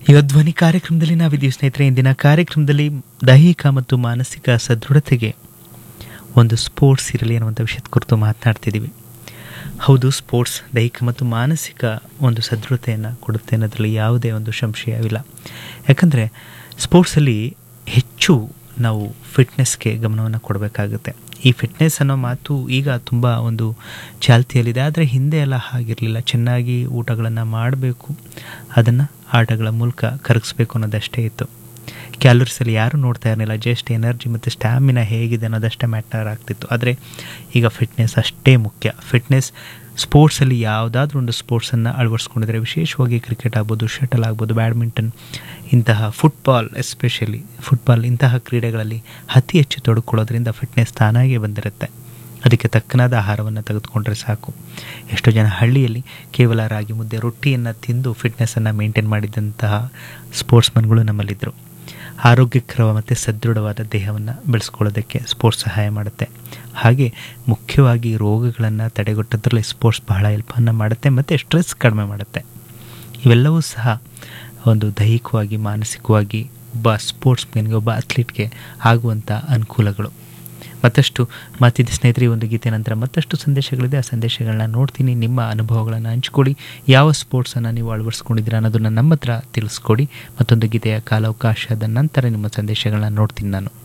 ಈಗ ಧ್ವನಿ ಕಾರ್ಯಕ್ರಮದಲ್ಲಿ ನಾವಿದ್ದೀವಿ ಸ್ನೇಹಿತರೆ ಇಂದಿನ ಕಾರ್ಯಕ್ರಮದಲ್ಲಿ ದೈಹಿಕ ಮತ್ತು ಮಾನಸಿಕ ಸದೃಢತೆಗೆ ಒಂದು ಸ್ಪೋರ್ಟ್ಸ್ ಇರಲಿ ಅನ್ನುವಂಥ ವಿಷಯದ ಕುರಿತು ಮಾತನಾಡ್ತಿದ್ದೀವಿ ಹೌದು ಸ್ಪೋರ್ಟ್ಸ್ ದೈಹಿಕ ಮತ್ತು ಮಾನಸಿಕ ಒಂದು ಸದೃಢತೆಯನ್ನು ಕೊಡುತ್ತೆ ಅನ್ನೋದ್ರಲ್ಲಿ ಯಾವುದೇ ಒಂದು ಸಂಶಯವಿಲ್ಲ ಯಾಕಂದರೆ ಸ್ಪೋರ್ಟ್ಸಲ್ಲಿ ಹೆಚ್ಚು ನಾವು ಫಿಟ್ನೆಸ್ಗೆ ಗಮನವನ್ನು ಕೊಡಬೇಕಾಗುತ್ತೆ ಈ ಫಿಟ್ನೆಸ್ ಅನ್ನೋ ಮಾತು ಈಗ ತುಂಬ ಒಂದು ಚಾಲ್ತಿಯಲ್ಲಿದೆ ಆದರೆ ಹಿಂದೆ ಎಲ್ಲ ಹಾಗಿರಲಿಲ್ಲ ಚೆನ್ನಾಗಿ ಊಟಗಳನ್ನು ಮಾಡಬೇಕು ಅದನ್ನು ಆಟಗಳ ಮೂಲಕ ಕರಗಿಸ್ಬೇಕು ಅನ್ನೋದಷ್ಟೇ ಇತ್ತು ಕ್ಯಾಲೋರಿಸಲ್ಲಿ ಯಾರೂ ನೋಡ್ತಾ ಇರಲಿಲ್ಲ ಜಸ್ಟ್ ಎನರ್ಜಿ ಮತ್ತು ಸ್ಟ್ಯಾಮಿನಾ ಹೇಗಿದೆ ಅನ್ನೋದಷ್ಟೇ ಮ್ಯಾಟರ್ ಆಗ್ತಿತ್ತು ಆದರೆ ಈಗ ಫಿಟ್ನೆಸ್ ಅಷ್ಟೇ ಮುಖ್ಯ ಫಿಟ್ನೆಸ್ ಸ್ಪೋರ್ಟ್ಸಲ್ಲಿ ಯಾವುದಾದ್ರೂ ಒಂದು ಸ್ಪೋರ್ಟ್ಸನ್ನು ಅಳವಡಿಸ್ಕೊಂಡಿದ್ರೆ ವಿಶೇಷವಾಗಿ ಕ್ರಿಕೆಟ್ ಆಗ್ಬೋದು ಶಟಲ್ ಆಗ್ಬೋದು ಬ್ಯಾಡ್ಮಿಂಟನ್ ಇಂತಹ ಫುಟ್ಬಾಲ್ ಎಸ್ಪೆಷಲಿ ಫುಟ್ಬಾಲ್ ಇಂತಹ ಕ್ರೀಡೆಗಳಲ್ಲಿ ಅತಿ ಹೆಚ್ಚು ತೊಡಕೊಳ್ಳೋದ್ರಿಂದ ಫಿಟ್ನೆಸ್ ತಾನಾಗೇ ಬಂದಿರುತ್ತೆ ಅದಕ್ಕೆ ತಕ್ಕನಾದ ಆಹಾರವನ್ನು ತೆಗೆದುಕೊಂಡ್ರೆ ಸಾಕು ಎಷ್ಟೋ ಜನ ಹಳ್ಳಿಯಲ್ಲಿ ಕೇವಲ ರಾಗಿ ಮುದ್ದೆ ರೊಟ್ಟಿಯನ್ನು ತಿಂದು ಫಿಟ್ನೆಸ್ಸನ್ನು ಮೇಂಟೈನ್ ಮಾಡಿದಂತಹ ಸ್ಪೋರ್ಟ್ಸ್ಮನ್ಗಳು ನಮ್ಮಲ್ಲಿದ್ದರು ಆರೋಗ್ಯಕರ ಮತ್ತು ಸದೃಢವಾದ ದೇಹವನ್ನು ಬೆಳೆಸ್ಕೊಳ್ಳೋದಕ್ಕೆ ಸ್ಪೋರ್ಟ್ಸ್ ಸಹಾಯ ಮಾಡುತ್ತೆ ಹಾಗೆ ಮುಖ್ಯವಾಗಿ ರೋಗಗಳನ್ನು ತಡೆಗಟ್ಟೋದ್ರಲ್ಲಿ ಸ್ಪೋರ್ಟ್ಸ್ ಬಹಳ ಹೆಲ್ಪನ್ನು ಮಾಡುತ್ತೆ ಮತ್ತು ಸ್ಟ್ರೆಸ್ ಕಡಿಮೆ ಮಾಡುತ್ತೆ ಇವೆಲ್ಲವೂ ಸಹ ಒಂದು ದೈಹಿಕವಾಗಿ ಮಾನಸಿಕವಾಗಿ ಒಬ್ಬ ಸ್ಪೋರ್ಟ್ಸ್ಮನ್ಗೆ ಒಬ್ಬ ಅಥ್ಲೀಟ್ಗೆ ಆಗುವಂಥ ಅನುಕೂಲಗಳು ಮತ್ತಷ್ಟು ಮಾತಿದ್ದ ಸ್ನೇಹಿತರೆ ಈ ಒಂದು ಗೀತೆ ನಂತರ ಮತ್ತಷ್ಟು ಸಂದೇಶಗಳಿದೆ ಆ ಸಂದೇಶಗಳನ್ನ ನೋಡ್ತೀನಿ ನಿಮ್ಮ ಅನುಭವಗಳನ್ನು ಹಂಚ್ಕೊಳ್ಳಿ ಯಾವ ಸ್ಪೋರ್ಟ್ಸನ್ನು ನೀವು ಅಳವಡಿಸ್ಕೊಂಡಿದ್ದೀರಾ ಅನ್ನೋದನ್ನು ನಮ್ಮ ಹತ್ರ ತಿಳಿಸ್ಕೊಡಿ ಮತ್ತೊಂದು ಗೀತೆಯ ಕಾಲಾವಕಾಶದ ನಂತರ ನಿಮ್ಮ ಸಂದೇಶಗಳನ್ನ ನೋಡ್ತೀನಿ ನಾನು